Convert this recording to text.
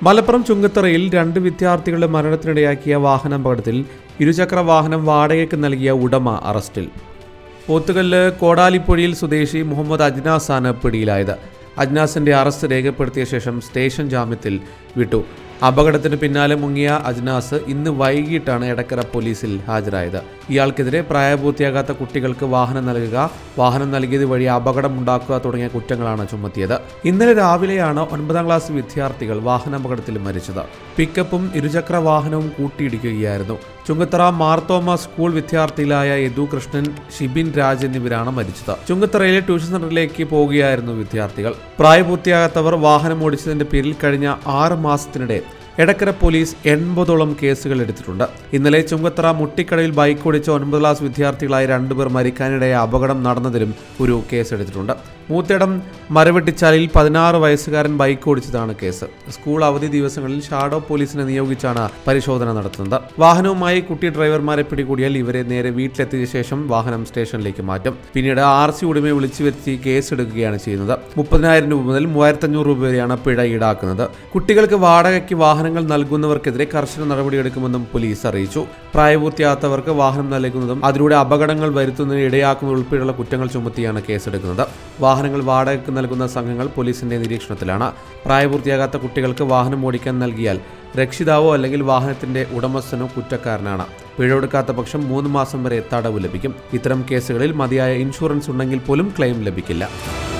മലപ്പുറം ചുങ്കത്തറയിൽ രണ്ട് വിദ്യാർത്ഥികളുടെ മരണത്തിനിടയാക്കിയ വാഹനാപകടത്തിൽ ഇരുചക്ര വാഹനം വാടകയ്ക്ക് നൽകിയ ഉടമ അറസ്റ്റിൽ പോത്തുകല്ല് കോടാലിപ്പൊഴിയിൽ സ്വദേശി മുഹമ്മദ് അജ്നാസാണ് പിടിയിലായത് അജ്നാസിന്റെ അറസ്റ്റ് രേഖപ്പെടുത്തിയ ശേഷം സ്റ്റേഷൻ ജാമ്യത്തിൽ വിട്ടു അപകടത്തിന് പിന്നാലെ മുങ്ങിയ അജ്നാസ് ഇന്ന് വൈകിട്ടാണ് എടക്കര പോലീസിൽ ഹാജരായത് ഇയാൾക്കെതിരെ പ്രായപൂർത്തിയാകാത്ത കുട്ടികൾക്ക് വാഹനം നൽകുക വാഹനം നൽകിയത് വഴി അപകടമുണ്ടാക്കുക തുടങ്ങിയ കുറ്റങ്ങളാണ് ചുമത്തിയത് ഇന്നലെ രാവിലെയാണ് ഒൻപതാം ക്ലാസ് വിദ്യാർത്ഥികൾ വാഹനാപകടത്തിൽ മരിച്ചത് പിക്കപ്പും ഇരുചക്ര വാഹനവും കൂട്ടിയിടിക്കുകയായിരുന്നു ചുങ്കത്തറ മാർത്തോമ സ്കൂൾ വിദ്യാർത്ഥികളായ യദു കൃഷ്ണൻ ഷിബിൻ രാജ് എന്നിവരാണ് മരിച്ചത് ചുങ്കത്തറയിലെ ട്യൂഷൻ സെന്ററിലേക്ക് പോവുകയായിരുന്നു വിദ്യാർത്ഥികൾ പ്രായപൂർത്തിയാകാത്തവർ വാഹനം ഓടിച്ചതിന്റെ പേരിൽ കഴിഞ്ഞ ആറ് മാസത്തിനിടെ എടക്കര പോലീസ് എൺപതോളം കേസുകൾ എടുത്തിട്ടുണ്ട് ഇന്നലെ ചുങ്കത്തറ മുട്ടിക്കടയിൽ ബൈക്ക് ഓടിച്ച ഒൻപത് ക്ലാസ് വിദ്യാർത്ഥികളായ രണ്ടുപേർ മരിക്കാനിടയ അപകടം നടന്നതിലും ഒരു കേസെടുത്തിട്ടുണ്ട് മൂത്തേടം മരവെട്ടിച്ചാലിൽ പതിനാറ് വയസ്സുകാരൻ ബൈക്ക് ഓടിച്ചതാണ് കേസ് സ്കൂൾ അവധി ദിവസങ്ങളിൽ ഷാഡോ പോലീസിനെ നിയോഗിച്ചാണ് പരിശോധന നടത്തുന്നത് വാഹനവുമായി കുട്ടി ഡ്രൈവർമാരെ പിടികൂടിയാൽ ഇവരെ നേരെ വീട്ടിലെത്തിയ ശേഷം വാഹനം സ്റ്റേഷനിലേക്ക് മാറ്റും പിന്നീട് ആർ സി ഉടമയെ വിളിച്ചു വരുത്തി കേസെടുക്കുകയാണ് ചെയ്യുന്നത് മുപ്പതിനായിരം രൂപ മുതൽ മൂവായിരത്തി അഞ്ഞൂറ് രൂപ വരെയാണ് പിഴ ഈടാക്കുന്നത് കുട്ടികൾക്ക് വാടകയ്ക്ക് വാഹനങ്ങൾ നൽകുന്നവർക്കെതിരെ കർശന നടപടിയെടുക്കുമെന്നും പോലീസ് അറിയിച്ചു പ്രായപൂർത്തിയാകാത്തവർക്ക് വാഹനം നൽകുന്നതും അതിലൂടെ അപകടങ്ങൾ വരുത്തുന്നതിന് ഇടയാക്കുന്ന ഉൾപ്പെടെയുള്ള കുറ്റങ്ങൾ ചുമത്തിയാണ് കേസെടുക്കുന്നത് വാഹനങ്ങൾ വാടകയ്ക്ക് നൽകുന്ന സംഘങ്ങൾ പോലീസിന്റെ നിരീക്ഷണത്തിലാണ് പ്രായപൂർത്തിയാകാത്ത കുട്ടികൾക്ക് വാഹനം ഓടിക്കാൻ നൽകിയാൽ രക്ഷിതാവോ അല്ലെങ്കിൽ വാഹനത്തിന്റെ ഉടമസ്ഥനോ കുറ്റക്കാരനാണ് പിഴവെടുക്കാത്ത പക്ഷം മൂന്ന് മാസം വരെ തടവ് ലഭിക്കും ഇത്തരം കേസുകളിൽ മതിയായ ഇൻഷുറൻസ് ഉണ്ടെങ്കിൽ പോലും ക്ലെയിം ലഭിക്കില്ല